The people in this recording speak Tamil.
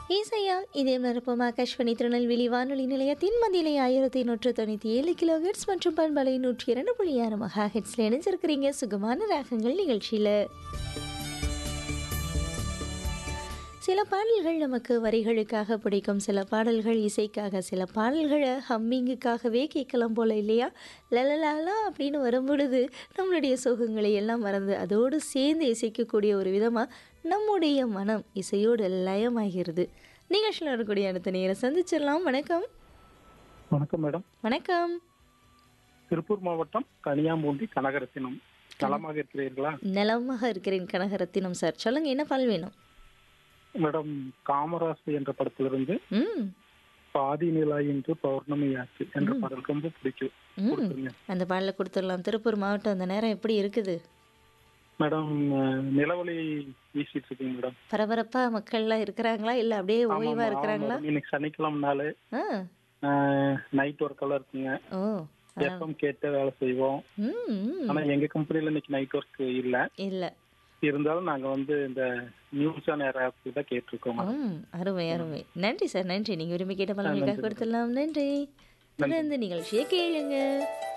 இசையால் இதே மறுப்பும் ஆகாஷ்வாணி திருநெல்வேலி வானொலி நிலையத்தின் மதியிலே ஆயிரத்தி நூற்று தொண்ணூற்றி ஏழு கிலோ ஹெட்ஸ் மற்றும் பண்பலை நூற்றி இரண்டு புள்ளி ஆறு மகா ஹெட்ஸில் இணைஞ்சிருக்கிறீங்க சுகமான ராகங்கள் நிகழ்ச்சியில் சில பாடல்கள் நமக்கு வரிகளுக்காக பிடிக்கும் சில பாடல்கள் இசைக்காக சில பாடல்களை ஹம்மிங்குக்காகவே கேட்கலாம் போல இல்லையா லலலாலா அப்படின்னு வரும்பொழுது நம்மளுடைய சோகங்களை எல்லாம் மறந்து அதோடு சேர்ந்து இசைக்கக்கூடிய ஒரு விதமாக நம்முடைய மனம் இசையோடு லயமாகிறது நிகழ்ச்சியில் வரக்கூடிய அடுத்த நேரம் சந்திச்சிடலாம் வணக்கம் வணக்கம் மேடம் வணக்கம் திருப்பூர் மாவட்டம் கனியாம்பூண்டி கனகரத்தினம் நலமாக இருக்கிறீர்களா நலமாக இருக்கிறேன் கனகரத்தினம் சார் சொல்லுங்க என்ன பால் வேணும் மேடம் காமராசு என்ற படத்திலிருந்து ம் பாதி நிலா என்று பௌர்ணமி ஆச்சு என்ற பாடல் ரொம்ப பிடிக்கும் ம் கொடுத்துருங்க. அந்த பாடலை கொடுத்துடலாம் திருப்பூர் மாவட்டம் அந்த நேரம் எப்படி இருக்குது மேடம் அஹ், நிலவொளி வீசிட்டு இருக்கீங்க மேடம் பரபரப்பா மக்கள்லாம் இருக்கிறாங்களா இல்ல அப்படியே ஆமா, ஓய்வா ஆமா, இருக்கிறாங்களா மேடம். இன்னைக்கு சனிக்கிழமை நாள் ஆ நைட் ஒர்க்கெல்லாம் இருக்குங்க ஓ எஃப்எம் கேட்டு வேலை செய்வோம் ம் ம். ஆனா எங்க கம்பெனில இன்னைக்கு நைட் ஒர்க் இல்ல இல்ல இருந்தாலும் நாங்க வந்து இந்த நியூஸ் ஆன் ஆப் தான் கேட்டிருக்கோம் ம் அருமை அருமை நன்றி சார் நன்றி நீங்க விரும்பி கேட்ட பலன்களுக்காக கொடுத்துடலாம் நன்றி தொடர்ந்து நிகழ்ச்சியை கேளுங்க